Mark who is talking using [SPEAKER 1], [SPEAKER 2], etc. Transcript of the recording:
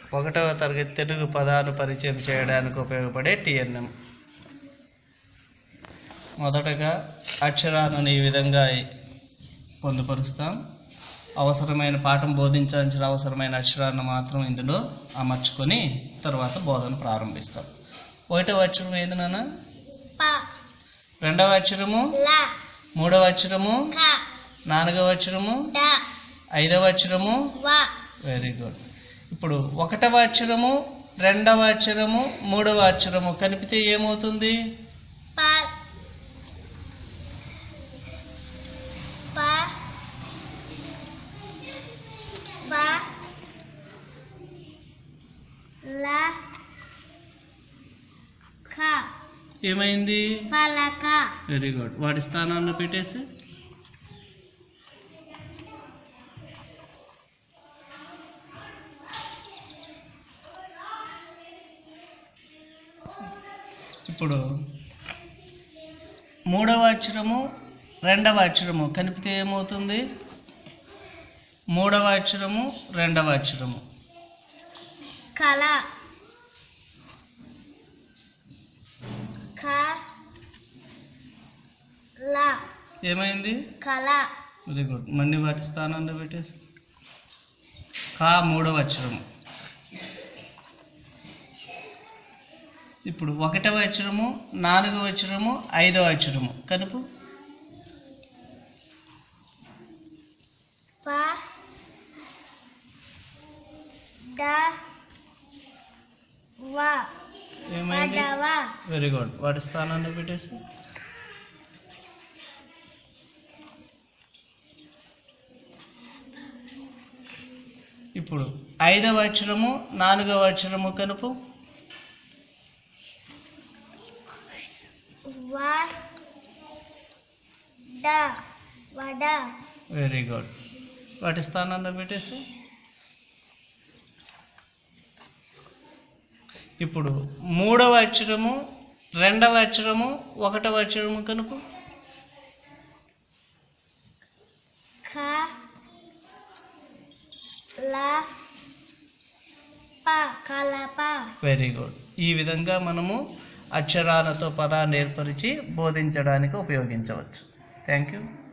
[SPEAKER 1] ఒకటవ తరగతి తెలుగు పదాలు పరిచయం చేయడానికి ఉపయోగపడే టిఎన్ఎం మొదటగా అక్షరాలను ఈ విధంగా పొందుపరుస్తాం అవసరమైన పాఠం బోధించాల్సిన అవసరమైన అక్షరాలను మాత్రం ఇందులో అమర్చుకొని తర్వాత బోధన ప్రారంభిస్తాం ఒకటవ అక్షరం ఏది నాన్న
[SPEAKER 2] ప
[SPEAKER 1] రెండవ అక్షరము
[SPEAKER 2] ల
[SPEAKER 1] మూడవ అక్షరము
[SPEAKER 2] క
[SPEAKER 1] నాలుగవ అక్షరము
[SPEAKER 2] డ
[SPEAKER 1] ఐదవ అక్షరము
[SPEAKER 2] వ
[SPEAKER 1] వెరీ గుడ్ ఇప్పుడు ఒకటవ అక్షరము రెండవ అక్షరము మూడవ అక్షరము కలిపితే ఏమవుతుంది
[SPEAKER 2] ప ప ప ల క
[SPEAKER 1] ఏమైంది
[SPEAKER 2] పలక
[SPEAKER 1] వెరీ గుడ్ వాటి స్థానాన్ని పెట్టేసి ఇప్పుడు మూడవ అక్షరము రెండవ అక్షరము కలిపితే ఏమవుతుంది మూడవ అక్షరము రెండవ అక్షరము
[SPEAKER 2] కల క ల
[SPEAKER 1] ఏమైంది
[SPEAKER 2] కల
[SPEAKER 1] వెరీ గుడ్ మళ్ళీ వాటి స్థానాల్లో పెట్టేసి కా మూడవ అక్షరము ఇప్పుడు ఒకటవ అక్షరము నాలుగవ అక్షరము ఐదవ అక్షరము కలుపు
[SPEAKER 2] ప డ వ
[SPEAKER 1] ఏమైంది
[SPEAKER 2] పదవ
[SPEAKER 1] వెరీ గుడ్ వాటి స్థానాల్లో పెట్టేసి ఇప్పుడు ఐదవ అక్షరము నాలుగవ అక్షరము కలుపు
[SPEAKER 2] వ డ వడ
[SPEAKER 1] వెరీ గుడ్ వాటి స్థానాల్లో పెట్టేసి ఇప్పుడు మూడవ అక్షరము రెండవ అక్షరము ఒకటవ అక్షరము కనుపు
[SPEAKER 2] ఖ ల ప కలప
[SPEAKER 1] వెరీ గుడ్ ఈ విధంగా మనము అక్షరాలతో పదాన్ని ఏర్పరిచి బోధించడానికి ఉపయోగించవచ్చు థ్యాంక్ యూ